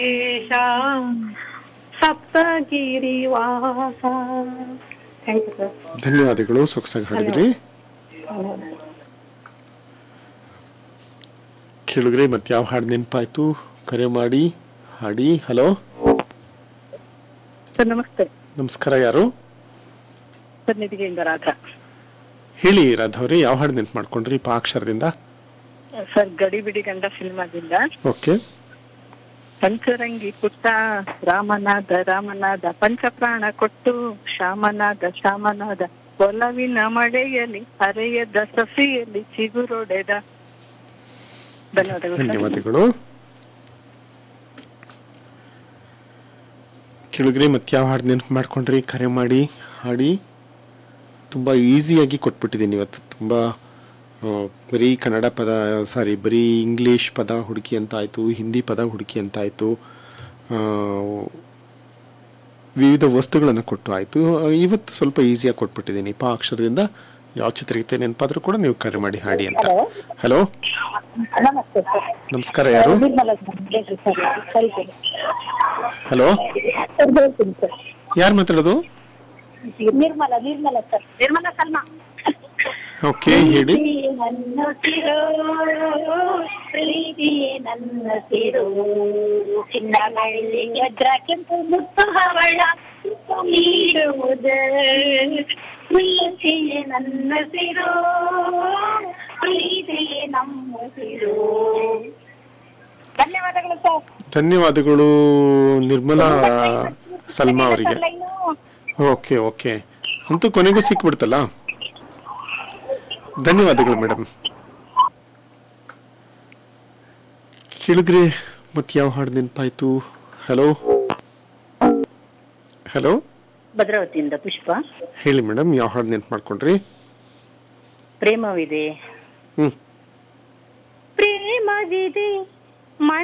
ದೇಶ ಸಪ್ತಗಿರಿವಾಸ thank you sir ಧನ್ಯವಾದಗಳು ಸೊಗಸಾಗಿ ಹಾಡಿದ್ರಿ ಕೇಳಿದ್ರೆ ಮತ್ತೆ ಯಾವ ಹಾಡು ನೆನಪಾಯ್ತು ಕರೆ ಮಾಡಿ ಹಾಡಿ ಹಲೋ ಸರ್ ನಮಸ್ತೆ ನಮಸ್ಕಾರ ಯಾರು ಸರ್ ನಿಧಿಗೆಯಿಂದ ರಾಧಾ ಹೇಳಿ ರಾಧವ್ರೆ ಯಾವ ಹಾಡು ನೆನ್ಪು ಮಾಡ್ಕೊಂಡ್ರಿ ಪಾ ಅಕ್ಷರದಿಂದ ಸರ್ ಗಡಿ ಬಿಡಿ ಗಂಡ ಸಿನಿಮಾದಿಂದ ಓಕೆ ಪಂಚರಂಗಿ ಪುಟ್ಟ ರಾಮನಾದ ರಾಮನಾದ ಪಂಚಪ್ರಾಣ ಕೊಟ್ಟು ಶಾಮನಾದ ಶಾಮನಾದ ಒಲವಿನ ಮಳೆಯಲ್ಲಿ ಹರೆಯದ ಸಸಿಯಲ್ಲಿ ಚಿಗುರೊಡೆದ ಧನ್ಯವಾದಗಳು ಸರ್. ಧನ್ಯವಾದಗಳು ಕೇಳಿದ್ರಿ ಮತ್ತೆ ಯಾವ ಹಾಡು ನೆನಪು ಮಾಡ್ಕೊಂಡ್ರಿ ಕರೆ ಮಾಡಿ ಹಾಡಿ ತುಂಬ ಈಸಿಯಾಗಿ ಕೊಟ್ಬಿಟ್ಟಿದ್ದೀನಿ ಇವತ್ತು ತುಂಬ ಆ, ಬರೀ ಕನ್ನಡ ಪದ ಸಾರಿ ಬರೀ ಇಂಗ್ಲೀಷ್ ಪದ ಹುಡುಕಿ ಅಂತ ಆಯಿತು ಹಿಂದಿ ಪದ ಹುಡುಕಿ ಅಂತ ಆಯಿತು ವಿವಿಧ ವಸ್ತುಗಳನ್ನು ಕೊಟ್ಟು ಆಯಿತು ಇವತ್ತು ಸ್ವಲ್ಪ ಈಸಿಯಾಗಿ ಕೊಟ್ಬಿಟ್ಟಿದ್ದೀನಿ ಪಾ ಅಕ್ಷರದಿಂದ ಯಾವ ಚಿತ್ರಗೀತೆ ನೆನಪಾದರೂ ಕೂಡ ನೀವು ಕರೆ ಮಾಡಿ ಹಾಡಿ ಅಂತ ಹಲೋ ನಮಸ್ತೆ ಸರ್ ನಮಸ್ಕಾರ ಯಾರು ನಿರ್ಮಲಾ ಹೇಳ್ರಿ ಸರ್ ಸರಿ ಸರಿ ಹಲೋ ಸರ್ ಹೇಳ್ತೀನಿ ಸರ್ ಯಾರು ಮಾತಾಡೋದು ನಿರ್ಮಲಾ ನಿರ್ಮಲಾ ಸರ್ ನಿರ್ಮಲಾ ಸಲ್ಮಾ ಓಕೆ ಹೇಳಿ ನನ್ನ ಸಿರೋ ಪ್ರೀತಿ ನನ್ನ ಸಿರೋ ಚಿನ್ನ ಮಳ್ಳಿ ವಜ್ರ ಕೆಂಪು ಮುತ್ತು ಹವಳ ನೀಡುವುದ ಪ್ರೀತಿ ನನ್ನ ಸಿರೋ ಪ್ರೀತಿ ನಮ್ಮ ಸಿರೋ ಧನ್ಯವಾದಗಳು ಸರ್ ಧನ್ಯವಾದಗಳು ನಿರ್ಮಲಾ ಸಲ್ಮಾ ಅವರಿಗೆ ಲೈನು ಓಕೆ ಓಕೆ ಅಂತೂ ಕೊನೆಗೂ ಸಿಕ್ಬಿಡ್ತಲ್ಲ ಧನ್ಯವಾದಗಳು ಮೇಡಮ್ ಕೇಳಿದ್ರೆ ಮತ್ತೆ ಯಾವ ಹಾಡು ನೆನಪಾಯ್ತು ಹಲೋ ಹಲೋ ಭದ್ರಾವತಿಯಿಂದ ಪುಷ್ಪ ಹೇಳಿ ಮೇಡಮ್ ಯಾವ ಹಾಡು ನೆನ್ಪು ಮಾಡ್ಕೊಂಡ್ರಿ ಪ್ರೇಮವಿದೆ ಹ್ಞೂ ಪ್ರೇಮವಿದೆ